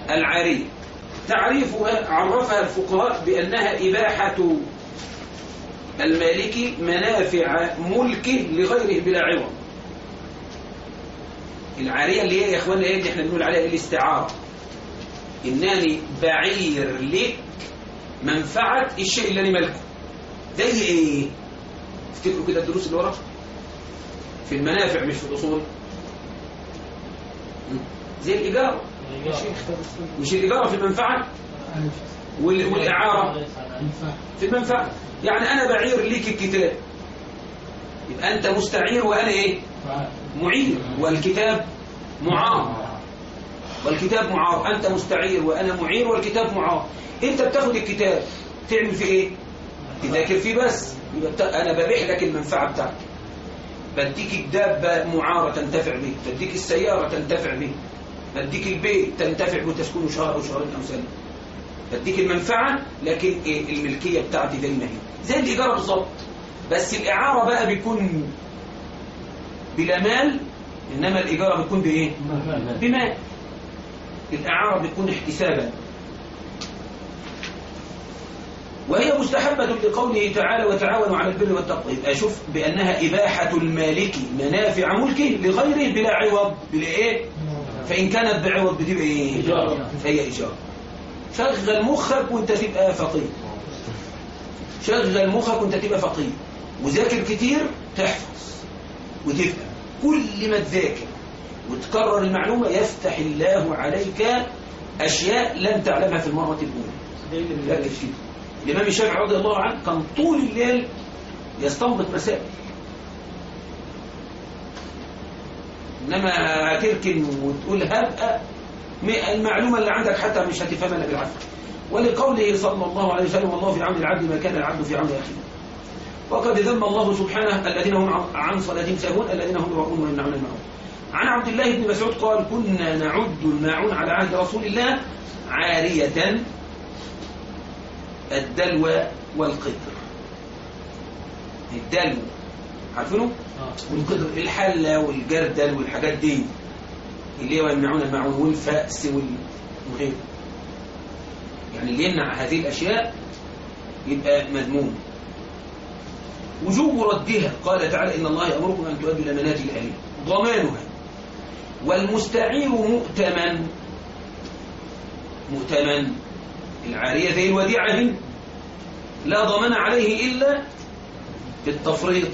العارية تعريفها عرفها الفقهاء بأنها إباحة المالك منافع ملكه لغيره بلا عوض العارية اللي هي يا اخوانا ايه اللي احنا بنقول عليها الاستعارة انني بعير لك منفعة الشيء اللي انا مالكه زي ايه افتكروا كده الدروس اللي ورا في المنافع مش في الاصول زي الايجار مش الايجار في المنفعة وال- والاعارة في المنفعة يعني انا بعير ليك الكتاب يبقى انت مستعير وانا ايه معير والكتاب معار والكتاب معار أنت مستعير وأنا معير والكتاب معار أنت بتاخد الكتاب تعمل فيه إيه؟ تذاكر فيه بس يبقى بتا... أنا ببيح لك المنفعة بتاعتك بديك الدابة معارة تنتفع به بديك السيارة تنتفع به بديك البيت تنتفع به تسكنه شهر أو شهرين أو سنة بديك المنفعة لكن إيه الملكية بتاعتي زي ما هي زي الإيجار بالظبط بس الإعارة بقى بيكون بلا مال إنما الإيجار بيكون بإيه؟ بمال الإعارة بتكون احتسابا وهي مستحبة لقوله تعالى وتعاونوا على البر والتقوى يبقى شوف بأنها إباحة المالك منافع ملكه لغيره بلا عوض بلا إيه؟ فإن كانت بعوض بتبقى إيه؟ إيجار. فهي إيجار شغل مخك وانت تبقى فقير شغل مخك وانت تبقى فقير وذاكر كتير تحفظ وتفهم كل ما تذاكر وتكرر المعلومة يفتح الله عليك أشياء لم تعلمها في المرة الأولى ركز فيه الإمام الشافعي رضي الله عنه كان طول الليل يستنبط مسائل إنما هتركن وتقول هبقى المعلومة اللي عندك حتى مش هتفهمها إلا بالعافية ولقوله صلى الله عليه وسلم والله في عون العبد ما كان العبد في عون أخيه وقد ذم الله سبحانه الذين هم عن صلاتهم ساهون الذين هم يراؤون ويمنعون المعروف عن عبد الله بن مسعود قال كنا نعد الماعون على عهد رسول الله عارية الدلو والقدر الدلو عارفينه؟ والقدر الحلة والجردل والحاجات دي اللي هو يمنعون الماعون والفأس والغير يعني اللي يمنع هذه الأشياء يبقى مذموم وجوب ردها قال تعالى إن الله يأمركم أن تؤدوا الأمانات لأهلها ضمانها والمستعير مؤتمن مؤتمن العارية زي الوديعة هنا لا ضمان عليه إلا بالتفريط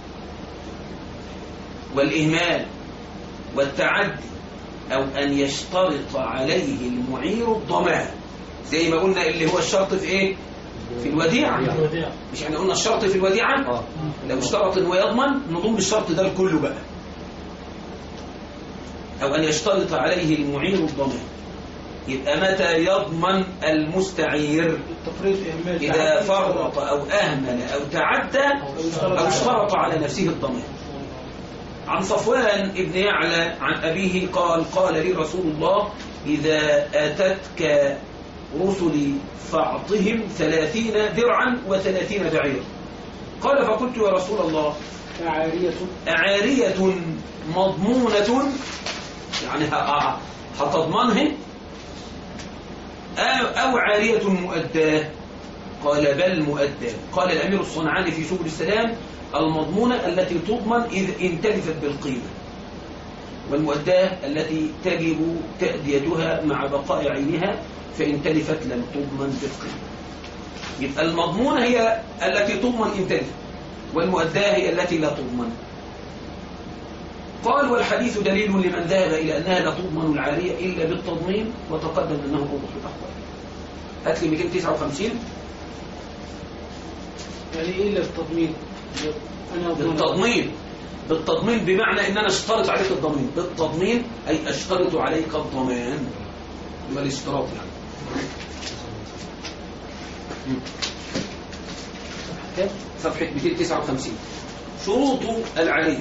والإهمال والتعدي أو أن يشترط عليه المعير الضمان زي ما قلنا اللي هو الشرط في إيه؟ في الوديعة مش احنا قلنا الشرط في الوديعة لو اشترط انه يضمن نضم الشرط ده كله بقى أو أن يشترط عليه المعير الضمان يبقى متى يضمن المستعير التفريط إهمال إذا فرط أو أهمل أو تعدى أو اشترط على نفسه الضمان عن صفوان ابن يعلى عن أبيه قال قال لي رسول الله إذا أتتك رسلي فاعطهم ثلاثين ذرعا وثلاثين بعيرا قال فقلت يا رسول الله عارية عارية مضمونة يعني ه- ه- هتضمنها أو أو عارية مؤداة قال بل مؤداة قال الأمير الصنعاني في سبل السلام المضمونة التي تضمن إذ انتلفت بالقيمة والمؤداة التي تجب تأديتها مع بقاء عينها فإن تلفت لم تضمن بالقيمة يبقى المضمونة هي التي تضمن إن تلفت والمؤداة هي التي لا تضمن قال والحديث دليل لمن ذهب إلى أنها لا تضمن العارية إلا بالتضمين وتقدم أنه أوضح الأحوال هات لي 259 يعني إيه إلا التضمين أنا أضمن بالتضمين بالتضمين بمعنى ان انا اشترط عليك الضمين بالتضمين اي اشترط عليك الضمان ما الاشتراط يعني صفحة 259 شروط العارية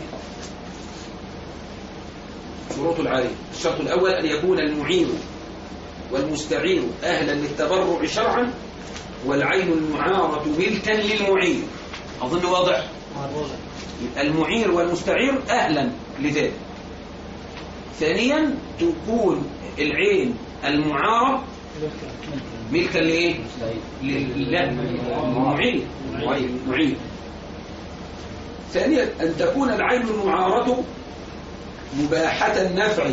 شروط العارية الشرط الأول أن يكون المعير والمستعير أهلا للتبرع شرعا والعين المعارة ملكا للمعير أظن واضح يبقى المعير والمستعير أهلا لذلك ثانيا تكون العين المعارة ملكا لإيه؟ للمعين معين ثانيا أن تكون العين المعارة مباحة النفع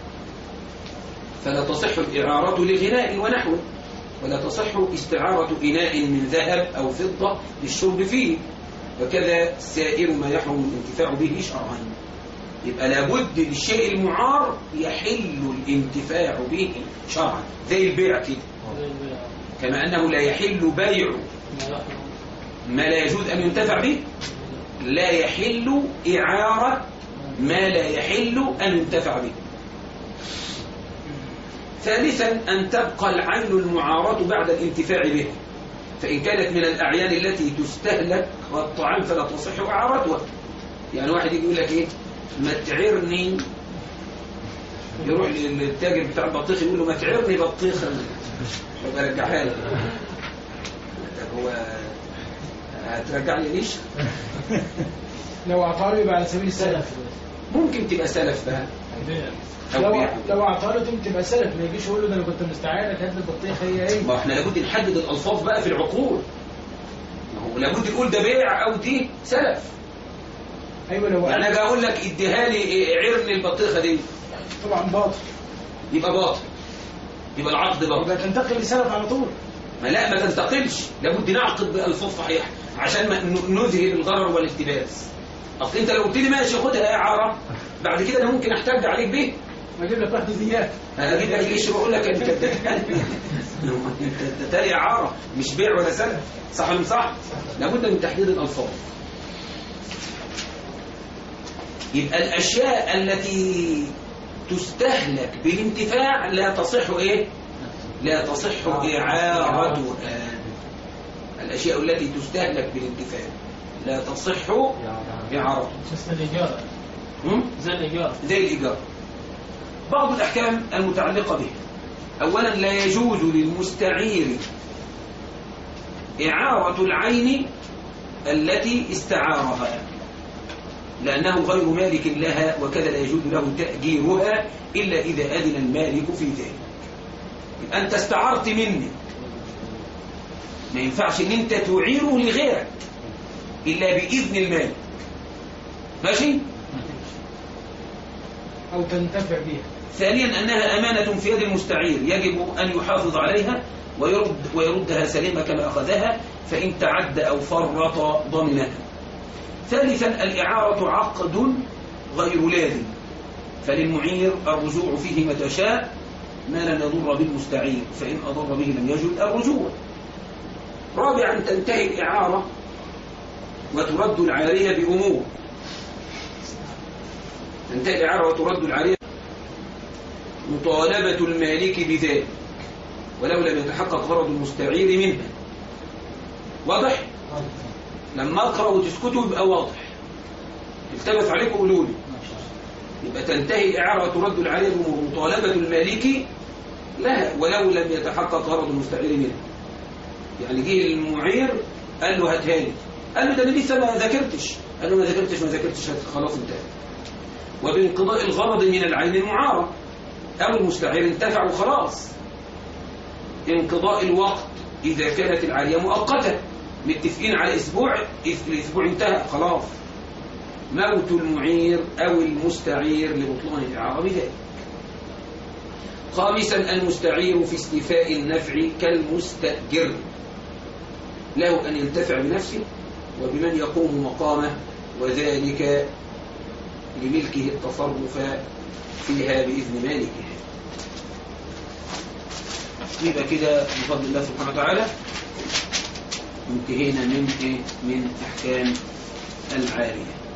فلا تصح الإعارة لغناء ونحوه ولا تصح استعارة إناء من ذهب أو فضة للشرب فيه وكذا سائر ما يحرم الانتفاع به شرعا يبقى لابد للشيء المعار يحل الانتفاع به شرعا زي البيع كده كما أنه لا يحل بيع ما لا يجوز أن ينتفع به لا يحل إعارة ما لا يحل أن ينتفع به ثالثا أن تبقى العين المعارة بعد الانتفاع به فإن كانت من الأعيان التي تستهلك والطعام فلا تصح إعارتها يعني واحد يقول لك إيه ما تعرني يروح للتاجر بتاع البطيخ يقول له ما تعرني بطيخة يبقى رجعها لي طب هو هترجع لي ليش لو اعطاه يبقى على سبيل السلف ممكن تبقى سلف بقى أو لو بيع لو اعطاه له تبقى سلف ما يجيش يقول له ده انا كنت مستعانك هات لي البطيخه هي هي ما احنا لابد نحدد الألفاظ بقى في العقود ما هو لابد نقول ده بيع أو دي سلف ايوه لو يعني اجي اقول لك اديها لي عرني البطيخه دي طبعا باطل يبقى باطل يبقى العقد باطل يبقى تنتقل لسلف على طول ما لا ما تنتقلش لابد نعقد بألفاظ صحيحة عشان ما ن- نذهب الغرر والالتباس اصل انت لو قلت لي ماشي خدها اعاره بعد كده انا ممكن احتج عليك بيه اجيب لك واحده زياده اجيب لك ليش بقول لك انت انت تاني اعاره مش بيع ولا سلف صح ولا مش صح لابد من تحديد الالفاظ يبقى الاشياء التي تستهلك بالانتفاع لا تصح ايه لا تصح اعارتها الاشياء التي تستهلك بالانتفاع لا تصح اعارتها مثل الإيجار هم؟ زي الإيجار زي الإيجار بعض الأحكام المتعلقة به أولا لا يجوز للمستعير إعارة العين التي استعارها لأنه غير مالك لها وكذا لا يجوز له تأجيرها إلا إذا أذن المالك في ذلك يبقى أنت استعرت مني ما ينفعش أن أنت تعيره لغيرك إلا بإذن المالك ماشي؟ او تنتفع بيها ثانيا أنها أمانة في يد المستعير يجب أن يحافظ عليها ويرد ويردها سليمة كما أخذها فإن تعد أو فرط ضمنها ثالثا الإعارة عقد غير لازم فللمعير الرجوع فيه متى شاء ما لن يضر بالمستعير فإن أضر به لم يجد الرجوع رابعا تنتهي الإعارة وترد العارية بأمور تنتهي الإعارة وترد العارية مطالبة المالك بذلك ولو لم يتحقق غرض المستعير منها واضح؟ لما أقرأ وتسكتوا يبقى واضح التبس عليكم قولوا لي يبقى تنتهي الإعارة وترد العارية مطالبة المالك لها ولو لم يتحقق غرض المستعير منها يعني جه المعير قال له هاتها لي قال له ده انا لسه ما ذاكرتش قال له ما ذاكرتش ما ذاكرتش هات خلاص انتهى وبانقضاء الغرض من العين المعارة أو المستعير انتفع وخلاص انقضاء الوقت إذا كانت العالية مؤقتة متفقين على أسبوع الأسبوع انتهى خلاص موت المعير أو المستعير لبطلان الإعارة بذلك خامسا المستعير في استيفاء النفع كالمستأجر له أن ينتفع بنفسه وبمن يقوم مقامه وذلك لملكه التصرف فيها بإذن مالكه يبقى كده بفضل الله سبحانه وتعالى انتهينا من إيه؟ من أحكام العارية